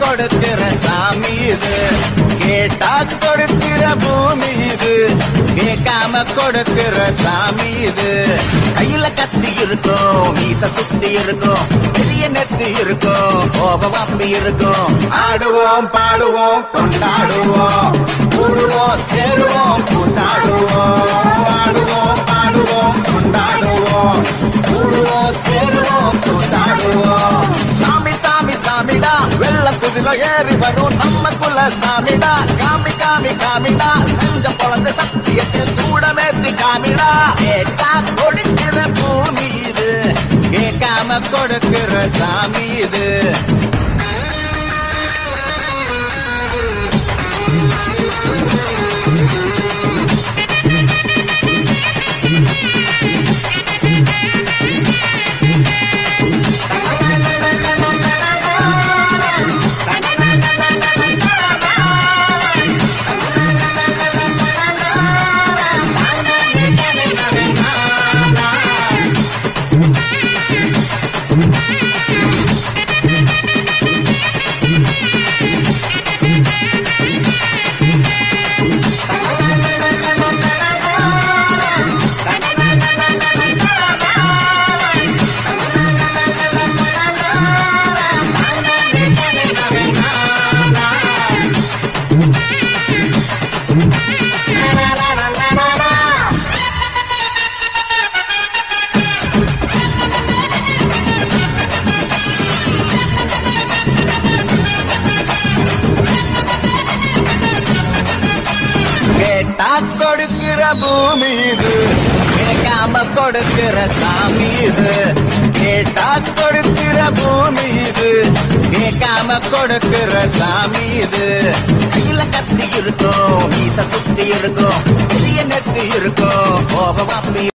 கொடுக்கிற சாமி இது கேட்டா கொடுக்கிற பூமி இது கேட்காம கொடுக்கிற சாமி இது கையில கத்தி இருக்கும் மீச சுத்தி இருக்கும் பெரிய நெத்தி இருக்கும் கோபம் அப்படி இருக்கும் ஆடுவோம் பாடுவோம் கொண்டாடுவோம் கூடுவோம் சேருவோம் கூத்தாடுவோம் ஆடுவோம் பாடுவோம் கொண்டாடுவோம் கூடுவோம் சேருவோம் கூத்தாடுவோம் சாமி சாமி சாமிடா வெள்ள குதிரை ஏறி வரும் நம்ம குல சாமிடா காமி காமி காமிடா நெஞ்ச பொழந்த சத்தியத்தை சூடமேத்தி காமிடா கேட்டா கொடுக்கிற பூமி இது கேட்காம கொடுக்கிற சாமி இது கேட்டா கொடுக்கிற பூமி இது கேட்காம கொடுக்கிற சாமி இது கேட்டா கொடுக்கிற பூமி இது கேட்காம கொடுக்கிற சாமி இது கையில கத்தி இருக்கும் மீச சுத்தி இருக்கும் பெரிய நெத்தி இருக்கும் கோபம் அப்படி